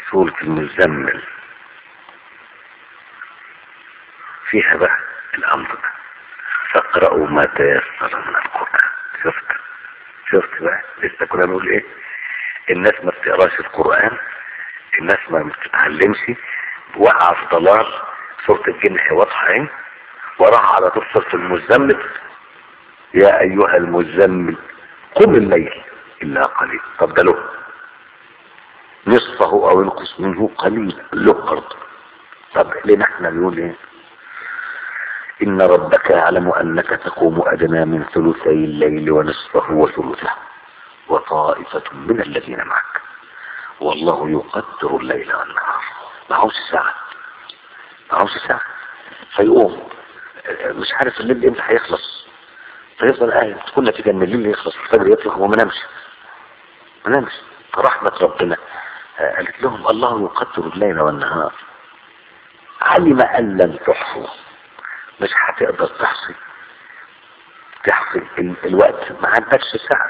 سورة المزمل فيها بقى الأمر ده فاقرأوا ما تيسر من القرآن شفت شفت بقى لسه كنا بنقول ايه الناس ما بتقراش القرآن الناس ما بتتعلمش وقع في ضلال سورة الجن هي واضحة ايه وراح على طول سورة المزمل يا أيها المزمل قم الليل إلا قليل طب ده له نصفه أو ينقص منه قليل له برضه طب ليه احنا بنقول ايه إن ربك يعلم أنك تقوم أدنى من ثلثي الليل ونصفه وثلثه وطائفة من الذين معك والله يقدر الليل والنهار معهوش ساعة معهوش ساعة فيقوم مش عارف الليل امتى هيخلص فيفضل قايم تكون نتيجة ان الليل يخلص الفجر يطلع وما نامش ما نامش فرحمة ربنا قالت لهم الله يقدر الليل والنهار علم أن لن تحصوا مش هتقدر تحصي تحصي ال الوقت ما عندكش ساعة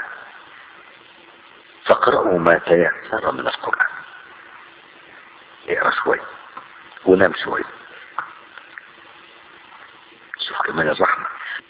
فاقرأوا ما تيسر من القرآن اقرا شوية ونام شوية شوف كمان الرحمة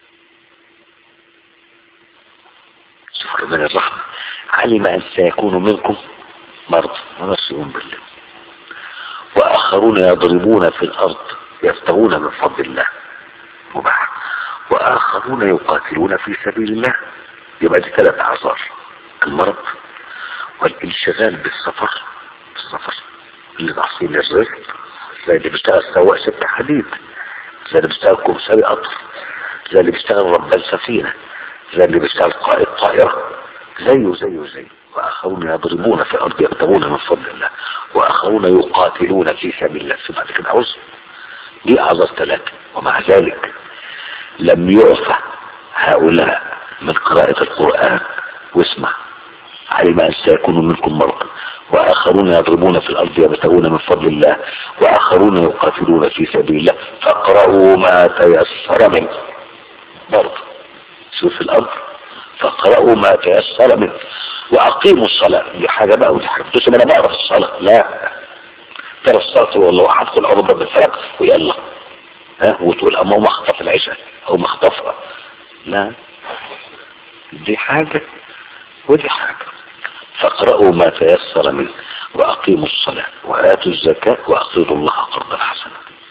شوف كمان الرحمة علم أن سيكون منكم مرضى ونسيهم بالله وآخرون يضربون في الأرض يبتغون من فضل الله مباح وآخرون يقاتلون في سبيل الله يبقى دي ثلاث أعذار المرض والانشغال بالسفر بالسفر اللي تحصيل الرزق زي اللي بيشتغل سواق سكة حديد زي اللي بيشتغل كمساري قطر زي اللي بيشتغل ربان سفينة زي اللي بيشتغل قائد طائرة زيه زيه زيه وآخرون يضربون في الأرض يبتغون من فضل الله وآخرون يقاتلون في سبيل الله ثم بعد كده عذر دي أعذار ثلاثة ومع ذلك لم يعفى هؤلاء من قراءة القرآن واسمع علم أن سيكون منكم مرضى وآخرون يضربون في الأرض يبتغون من فضل الله وآخرون يقاتلون في سبيل الله فاقرأوا ما تيسر منه برضه شوف الأمر فاقرأوا ما تيسر منه وأقيموا الصلاة دي حاجة بقى ودي حاجة بتقول أنا بقرا في الصلاة لا ترى الصلاة والله هدخل أرض بالفرق ويلا ها وتقول أما ما اخطف العشاء أو ما اخطفها لا دي حاجة ودي حاجة فاقرأوا ما تيسر منه وأقيموا الصلاة وآتوا الزكاة وأقرضوا الله قرضا حسنا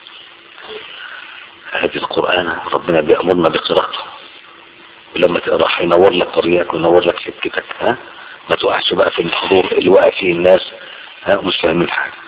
هذه القرآن ربنا بيأمرنا بقراءته ولما تقرأ هينور لك طريقك وينور لك سكتك ها ما تقعش بقى في الحضور اللي واقع فيه الناس ها مش فاهمين حاجة